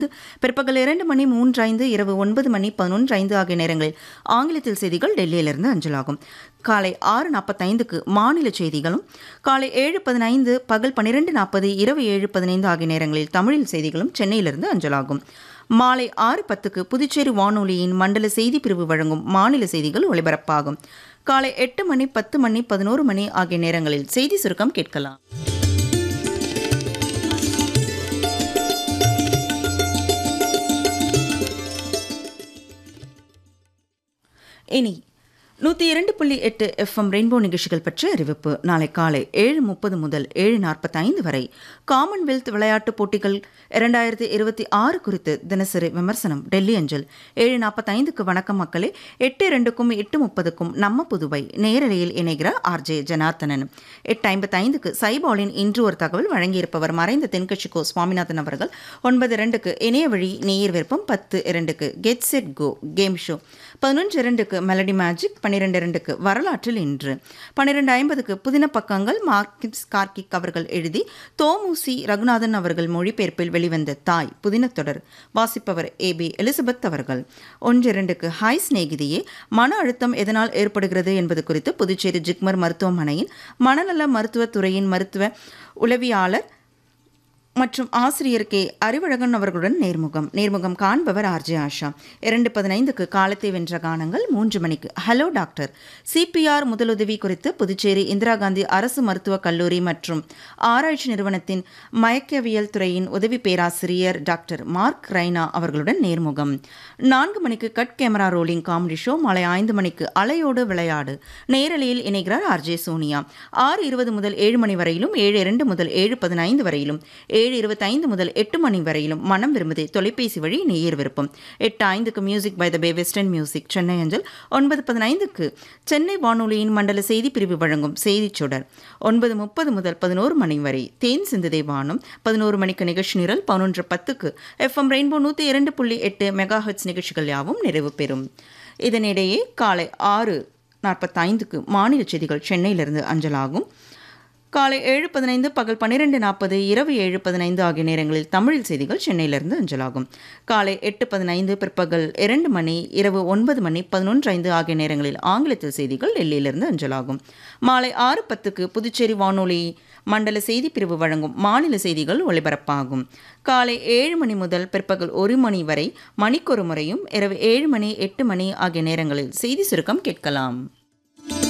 பிற்பகல் இரண்டு மணி மூன்று ஐந்து இரவு ஒன்பது மணி பதினொன்று ஐந்து ஆகிய நேரங்களில் ஆங்கிலத்தில் செய்திகள் டெல்லியிலிருந்து அஞ்சலாகும் காலை ஆறு நாற்பத்தைந்துக்கு மாநில செய்திகளும் காலை ஏழு பதினைந்து பகல் பன்னிரெண்டு நாற்பது இரவு ஏழு பதினைந்து ஆகிய நேரங்களில் தமிழில் செய்திகளும் சென்னையிலிருந்து அஞ்சலாகும் மாலை ஆறு பத்துக்கு புதுச்சேரி வானொலியின் மண்டல செய்தி பிரிவு வழங்கும் மாநில செய்திகள் ஒலிபரப்பாகும் காலை எட்டு மணி பத்து மணி பதினோரு மணி ஆகிய நேரங்களில் செய்தி சுருக்கம் கேட்கலாம் இனி நூற்றி இரண்டு புள்ளி எட்டு எஃப்எம் ரெயின்போ நிகழ்ச்சிகள் பற்றிய அறிவிப்பு நாளை காலை ஏழு முப்பது முதல் ஏழு நாற்பத்தைந்து வரை காமன்வெல்த் விளையாட்டுப் போட்டிகள் இரண்டாயிரத்தி இருபத்தி ஆறு குறித்து தினசரி விமர்சனம் டெல்லி அஞ்சல் ஏழு நாற்பத்தைந்துக்கு வணக்கம் மக்களே எட்டு இரண்டுக்கும் எட்டு முப்பதுக்கும் நம்ம புதுவை நேரலையில் இணைகிற ஆர்ஜே ஜனார்த்தனன் எட்டு ஐம்பத்தைந்துக்கு சைபாலின் இன்று ஒரு தகவல் வழங்கியிருப்பவர் மறைந்த தென்கட்சி கோ சுவாமிநாதன் அவர்கள் ஒன்பது இரண்டுக்கு இணைய வழி நேயர் விருப்பம் பத்து இரண்டுக்கு get set go game show பதினொன்று இரண்டுக்கு மெலடி மேஜிக் பன்னிரெண்டு இரண்டுக்கு வரலாற்றில் இன்று பன்னிரெண்டு ஐம்பதுக்கு புதின பக்கங்கள் மார்க்கிஸ் கார்கிக் அவர்கள் எழுதி தோமுசி ரகுநாதன் அவர்கள் மொழிபெயர்ப்பில் வெளிவந்த தாய் புதின தொடர் வாசிப்பவர் ஏ பி எலிசபெத் அவர்கள் ஒன்று இரண்டுக்கு ஹாய் சிநேகிதியே மன அழுத்தம் எதனால் ஏற்படுகிறது என்பது குறித்து புதுச்சேரி ஜிக்மர் மருத்துவமனையின் மனநல மருத்துவத் துறையின் மருத்துவ உளவியாளர் மற்றும் ஆசிரியர் கே அறிவழகன் அவர்களுடன் நேர்முகம் நேர்முகம் காண்பவர் ஆர்ஜே ஆஷா இரண்டு பதினைந்துக்கு காலத்தை வென்ற கானங்கள் மூன்று மணிக்கு ஹலோ டாக்டர் சிபிஆர் முதலுதவி குறித்து புதுச்சேரி இந்திரா காந்தி அரசு மருத்துவக் கல்லூரி மற்றும் ஆராய்ச்சி நிறுவனத்தின் மயக்கவியல் துறையின் உதவி பேராசிரியர் டாக்டர் மார்க் ரைனா அவர்களுடன் நேர்முகம் நான்கு மணிக்கு cut camera rolling comedy show மாலை ஐந்து மணிக்கு அலையோடு விளையாடு நேரலையில் இணைகிறார் ஆர்ஜே சோனியா ஆறு இருபது முதல் ஏழு மணி வரையிலும் ஏழு இரண்டு முதல் ஏழு பதினைந்து வரையிலும் ஏழு இருபத்தைந்து முதல் எட்டு மணி வரையிலும் மனம் விரும்புதே தொலைபேசி வழி நேயர் விருப்பம் எட்டு ஐந்துக்கு music by the bay western music Chennai அஞ்சல் ஒன்பது பதினைந்துக்கு சென்னை வானொலியின் மண்டல செய்தி பிரிவு வழங்கும் செய்திச் சுடர் ஒன்பது முப்பது முதல் பதினோரு மணி வரை தேன் சிந்துதே வானம் பதினோரு மணிக்கு நிகழ்ச்சி நிரல் பதினொன்று பத்துக்கு எஃப்எம் ரெயின்போ நூற்றி இரண்டு புள்ளி எட்டு மெகா ஹெட்ஸ் நிகழ்ச்சிகள் யாவும் நிறைவு பெறும் இதனிடையே காலை ஆறு நாற்பத்தைந்துக்கு மாநில செய்திகள் சென்னையிலிருந்து அஞ்சலாகும் காலை ஏழு பதினைந்து பகல் பன்னிரெண்டு நாற்பது இரவு ஏழு பதினைந்து ஆகிய நேரங்களில் தமிழில் செய்திகள் சென்னையிலிருந்து அஞ்சலாகும் காலை எட்டு பதினைந்து பிற்பகல் இரண்டு மணி இரவு ஒன்பது மணி பதினொன்று ஐந்து ஆகிய நேரங்களில் ஆங்கிலத்தில் செய்திகள் டெல்லியிலிருந்து அஞ்சலாகும் மாலை ஆறு பத்துக்கு புதுச்சேரி வானொலி மண்டல செய்தி பிரிவு வழங்கும் மாநில செய்திகள் ஒலிபரப்பாகும் காலை ஏழு மணி முதல் பிற்பகல் ஒரு மணி வரை மணிக்கொரு முறையும் இரவு ஏழு மணி எட்டு மணி ஆகிய நேரங்களில் செய்தி சுருக்கம் கேட்கலாம்